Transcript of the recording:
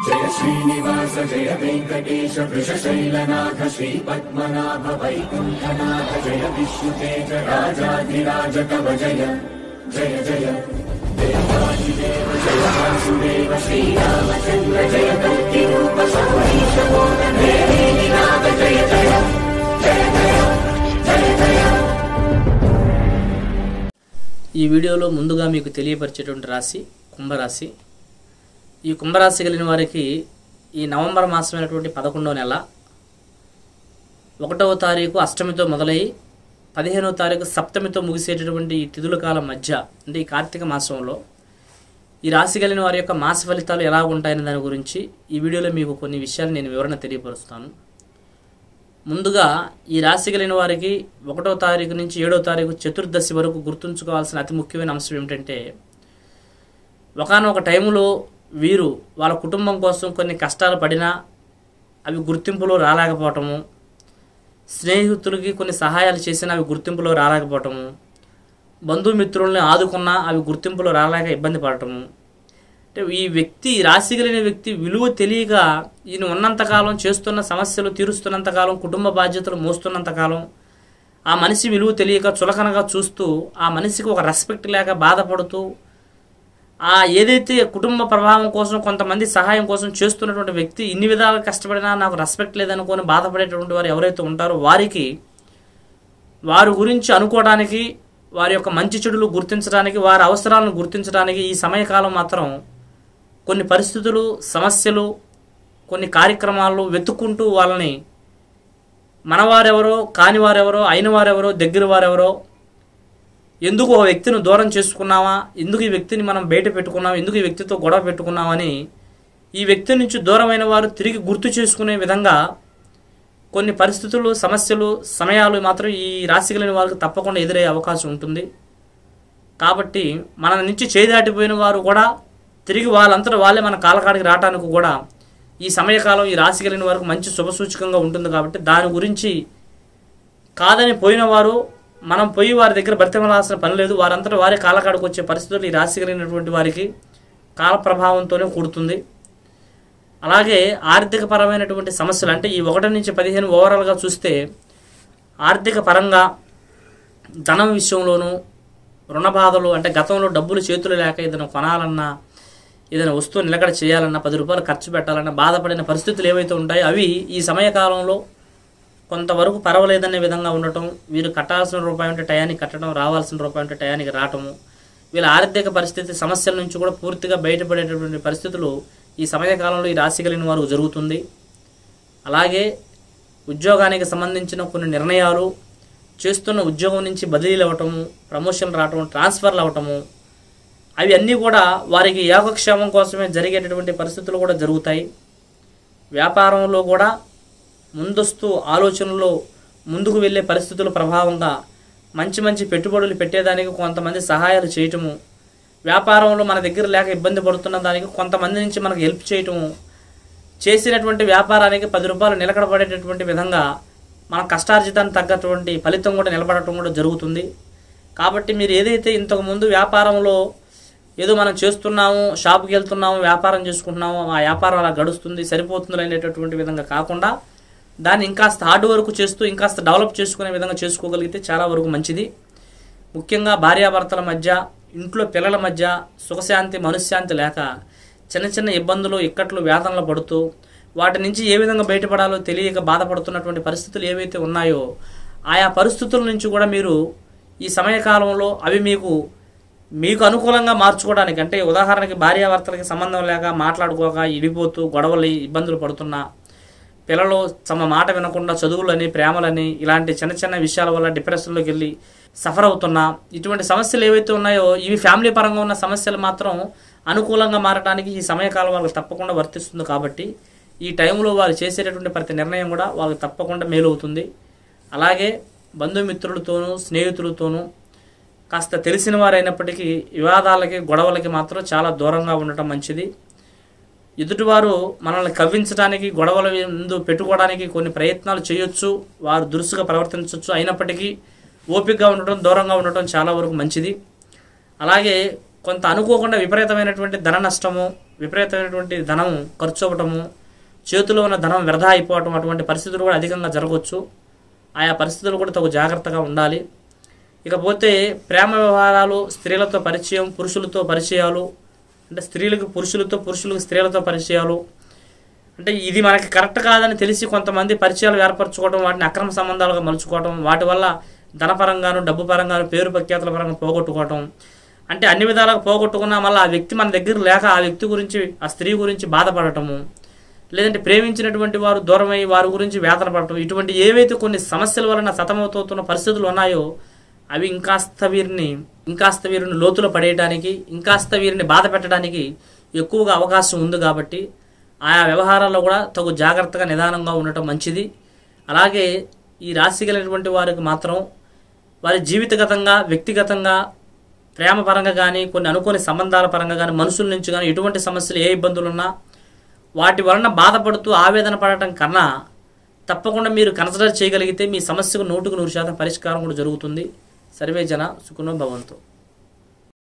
जय श्रीनिवास जय वेङ्कटेश वृषशैलनाथ श्रीपद्मनाभ वैकुण्ठनाथ जय विष्णुतेज राजाधिराज कव जय जय जय देवादिदेव जय वासुदेव श्रीरामचन्द्र जय कल्किरूप शौरीश मोदन देवीनाथ जय जय जय जय जय जय ఈ వీడియోలో ముందుగా మీకు తెలియపరిచేటువంటి రాశి కుంభరాశి ఈ కుంభరాశి కలిగిన వారికి ఈ నవంబర్ మాసమైనటువంటి పదకొండవ నెల ఒకటవ తారీఖు అష్టమితో మొదలై పదిహేనవ తారీఖు సప్తమితో ముగిసేటటువంటి ఈ తిథుల కాలం మధ్య అంటే ఈ కార్తీక మాసంలో ఈ రాశి కలిగిన వారి యొక్క మాస ఫలితాలు ఎలా ఉంటాయనే దాని గురించి ఈ వీడియోలో మీకు కొన్ని విషయాలు నేను వివరణ తెలియపరుస్తాను ముందుగా ఈ రాశి కలిగిన వారికి ఒకటో తారీఖు నుంచి ఏడో తారీఖు చతుర్దశి వరకు గుర్తుంచుకోవాల్సిన అతి ముఖ్యమైన అంశం ఏమిటంటే ఒకనొక టైంలో వీరు వాళ్ళ కుటుంబం కోసం కొన్ని కష్టాలు పడినా అవి గుర్తింపులో రాలేకపోవటము స్నేహితులకి కొన్ని సహాయాలు చేసినా అవి గుర్తింపులో రాలేకపోవటము బంధుమిత్రుల్ని ఆదుకున్నా అవి గుర్తింపులో రాలేక ఇబ్బంది పడటము అంటే ఈ వ్యక్తి ఈ రాశి కలిగిన వ్యక్తి విలువ తెలియక ఈయన ఉన్నంతకాలం చేస్తున్న సమస్యలు తీరుస్తున్నంతకాలం కుటుంబ బాధ్యతలు మోస్తున్నంతకాలం ఆ మనిషి విలువ తెలియక చులకనగా చూస్తూ ఆ మనిషికి ఒక రెస్పెక్ట్ లేక బాధపడుతూ ఆ ఏదైతే కుటుంబ ప్రభావం కోసం కొంతమంది సహాయం కోసం చేస్తున్నటువంటి వ్యక్తి ఇన్ని విధాలు కష్టపడినా నాకు రెస్పెక్ట్ లేదనుకొని బాధపడేటటువంటి వారు ఎవరైతే ఉంటారో వారికి వారి గురించి అనుకోవడానికి వారి యొక్క మంచి చెడులు గుర్తించడానికి వారి అవసరాలను గుర్తించడానికి ఈ సమయకాలం మాత్రం కొన్ని పరిస్థితులు సమస్యలు కొన్ని కార్యక్రమాలు వెతుక్కుంటూ వాళ్ళని మనవారెవరో కాని వారెవరో అయిన వారెవరో దగ్గర వారెవరో ఎందుకు ఒక వ్యక్తిని దూరం చేసుకున్నావా ఎందుకు ఈ వ్యక్తిని మనం బయట పెట్టుకున్నాం ఎందుకు ఈ వ్యక్తితో గొడవ పెట్టుకున్నామని ఈ వ్యక్తి నుంచి దూరమైన వారు తిరిగి గుర్తు చేసుకునే విధంగా కొన్ని పరిస్థితులు సమస్యలు సమయాలు మాత్రం ఈ రాశి కలిగిన వారికి తప్పకుండా ఎదురయ్యే అవకాశం ఉంటుంది కాబట్టి మన నుంచి చేదాటిపోయిన వారు కూడా తిరిగి వాళ్ళంతటా వాళ్ళే మన కాలకాడికి రావడానికి కూడా ఈ సమయకాలం ఈ రాశి కలిగిన వారికి మంచి శుభసూచకంగా ఉంటుంది కాబట్టి దాని గురించి కాదని పోయిన వారు మనం పోయి వారి దగ్గర బ్రతిమలాల్సిన పని లేదు వారంతటా వారే కాలకాడికి వచ్చే పరిస్థితులు ఈ రాశి కలిగినటువంటి వారికి కాల ప్రభావంతోనే కూడుతుంది అలాగే ఆర్థిక పరమైనటువంటి సమస్యలు అంటే ఈ ఒకటి నుంచి పదిహేను ఓవరాల్గా చూస్తే ఆర్థిక పరంగా ధనం విషయంలోనూ రుణ బాధలు అంటే గతంలో డబ్బులు చేతులు లేక ఏదైనా కొనాలన్నా ఏదైనా వస్తువు నిలకడ చేయాలన్నా పది రూపాయలు ఖర్చు పెట్టాలన్నా బాధపడిన పరిస్థితులు ఏవైతే ఉంటాయో అవి ఈ సమయకాలంలో కొంతవరకు పర్వాలేదనే విధంగా ఉండటం వీరు కట్టాల్సిన రూపాయి ఉంటే టయానికి కట్టడం రావాల్సిన రూపాయి ఉంటే టయానికి రావటము వీళ్ళ ఆర్థిక పరిస్థితి సమస్యల నుంచి కూడా పూర్తిగా బయటపడేటటువంటి పరిస్థితులు ఈ సమయకాలంలో ఈ రాశి కలిగిన వారు జరుగుతుంది అలాగే ఉద్యోగానికి సంబంధించిన కొన్ని నిర్ణయాలు చేస్తున్న ఉద్యోగం నుంచి బదిలీలు అవ్వటము ప్రమోషన్లు రావటము ట్రాన్స్ఫర్లు అవ్వటము అవి అన్నీ కూడా వారికి యోగక్షేమం కోసమే జరిగేటటువంటి పరిస్థితులు కూడా జరుగుతాయి వ్యాపారంలో కూడా ముందస్తు ఆలోచనలో ముందుకు వెళ్ళే పరిస్థితుల ప్రభావంగా మంచి మంచి పెట్టుబడులు పెట్టేదానికి కొంతమంది సహాయాలు చేయటము వ్యాపారంలో మన దగ్గర లేక ఇబ్బంది పడుతున్న దానికి కొంతమంది నుంచి మనకు హెల్ప్ చేయటము చేసినటువంటి వ్యాపారానికి పది రూపాయలు నిలకడపడేటటువంటి విధంగా మన కష్టార్జితానికి తగ్గటువంటి ఫలితం కూడా నిలబడటం కూడా జరుగుతుంది కాబట్టి మీరు ఏదైతే ఇంతకుముందు వ్యాపారంలో ఏదో మనం చేస్తున్నాము షాప్కి వెళ్తున్నాము వ్యాపారం చేసుకుంటున్నాము ఆ వ్యాపారం అలా గడుస్తుంది సరిపోతుంది అనేటటువంటి విధంగా కాకుండా దాన్ని ఇంకాస్త హార్డ్ వర్క్ చేస్తూ ఇంకాస్త డెవలప్ చేసుకునే విధంగా చేసుకోగలిగితే చాలా వరకు మంచిది ముఖ్యంగా భార్యాభర్తల మధ్య ఇంట్లో పిల్లల మధ్య సుఖశాంతి మనశ్శాంతి లేక చిన్న చిన్న ఇబ్బందులు ఇక్కట్లు వేదనలు పడుతూ వాటి నుంచి ఏ విధంగా బయటపడాలో తెలియక బాధపడుతున్నటువంటి పరిస్థితులు ఏవైతే ఉన్నాయో ఆయా పరిస్థితుల నుంచి కూడా మీరు ఈ సమయకాలంలో అవి మీకు మీకు అనుకూలంగా మార్చుకోవడానికి అంటే ఉదాహరణకి భార్యాభర్తలకి సంబంధం లేక మాట్లాడుకోక ఇడిపోతూ గొడవలు ఇబ్బందులు పడుతున్నా పిల్లలు తమ మాట వినకుండా చదువులని ప్రేమలని ఇలాంటి చిన్న చిన్న విషయాల వల్ల డిప్రెషన్లోకి వెళ్ళి సఫర్ అవుతున్నా ఇటువంటి సమస్యలు ఏవైతే ఉన్నాయో ఇవి ఫ్యామిలీ పరంగా ఉన్న సమస్యలు మాత్రం అనుకూలంగా మారడానికి ఈ సమయకాలం వాళ్ళకి తప్పకుండా వర్తిస్తుంది కాబట్టి ఈ టైంలో వారు చేసేటటువంటి ప్రతి నిర్ణయం కూడా వాళ్ళకి తప్పకుండా మేలు అవుతుంది అలాగే బంధుమిత్రులతోనూ స్నేహితులతోనూ కాస్త తెలిసిన వారైనప్పటికీ వివాదాలకి గొడవలకి మాత్రం చాలా దూరంగా ఉండటం మంచిది ఎదుటివారు మనల్ని కవ్వించడానికి గొడవల ముందు పెట్టుకోవడానికి కొన్ని ప్రయత్నాలు చేయొచ్చు వారు దురుసుగా ప్రవర్తించవచ్చు అయినప్పటికీ ఓపికగా ఉండటం దూరంగా ఉండటం చాలా వరకు మంచిది అలాగే కొంత అనుకోకుండా విపరీతమైనటువంటి ధన నష్టము విపరీతమైనటువంటి ధనం ఖర్చు అవ్వటము చేతిలో ఉన్న ధనం వృధా అయిపోవటం అటువంటి పరిస్థితులు కూడా అధికంగా జరగవచ్చు ఆయా పరిస్థితులు కూడా తగు జాగ్రత్తగా ఉండాలి ఇకపోతే ప్రేమ వ్యవహారాలు స్త్రీలతో పరిచయం పురుషులతో పరిచయాలు అంటే స్త్రీలకు పురుషులతో పురుషులకు స్త్రీలతో పరిచయాలు అంటే ఇది మనకి కరెక్ట్ కాదని తెలిసి కొంతమంది పరిచయాలు ఏర్పరచుకోవడం వాటిని అక్రమ సంబంధాలుగా మలుచుకోవడం వాటి వల్ల ధనపరంగాను డబ్బు పరంగాను పేరు ప్రఖ్యాతుల పరంగా పోగొట్టుకోవటం అంటే అన్ని విధాలుగా పోగొట్టుకున్నా మళ్ళీ ఆ వ్యక్తి మన దగ్గర లేక ఆ వ్యక్తి గురించి ఆ స్త్రీ గురించి బాధపడటము లేదంటే ప్రేమించినటువంటి వారు దూరమై వారి గురించి వేతన పడటం ఇటువంటి ఏవైతే కొన్ని సమస్యల వలన సతమవుతున్న పరిస్థితులు ఉన్నాయో అవి ఇంకాస్త వీరిని ఇంకాస్త వీరిని లోతులో పడేయడానికి ఇంకాస్త వీరిని బాధ పెట్టడానికి ఎక్కువగా అవకాశం ఉంది కాబట్టి ఆయా వ్యవహారాల్లో కూడా తగు జాగ్రత్తగా నిదానంగా ఉండటం మంచిది అలాగే ఈ రాశి కలిగినటువంటి వారికి మాత్రం వారి జీవితగతంగా వ్యక్తిగతంగా ప్రేమ పరంగా కానీ కొన్ని అనుకోని సంబంధాల పరంగా కానీ మనుషుల నుంచి కానీ ఎటువంటి సమస్యలు ఏ ఇబ్బందులు ఉన్నా వాటి వలన బాధపడుతూ ఆవేదన పడటం కన్నా తప్పకుండా మీరు కన్సిడర్ చేయగలిగితే మీ సమస్యకు నూటుకు నూరు శాతం పరిష్కారం కూడా జరుగుతుంది సర్వే జన సుఖనో భవంతు